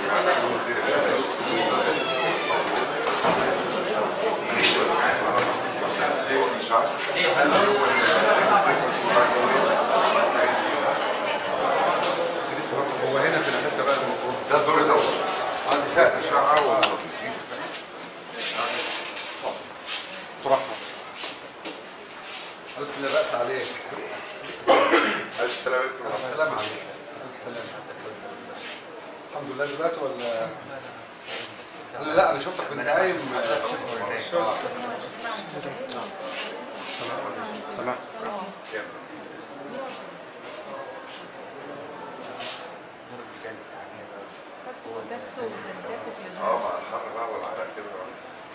هو هنا في الحته بقى المفروض ده الدور الاول عندي فيها اشعه ولا ترحب ألف لا بأس عليك الف سلامه ألف سلام عليك ألف سلام الحمد لله دلوقتي ولا لا لا أنا شفتك كنت قايم سمعت اه مع الحر بقى والعرق كده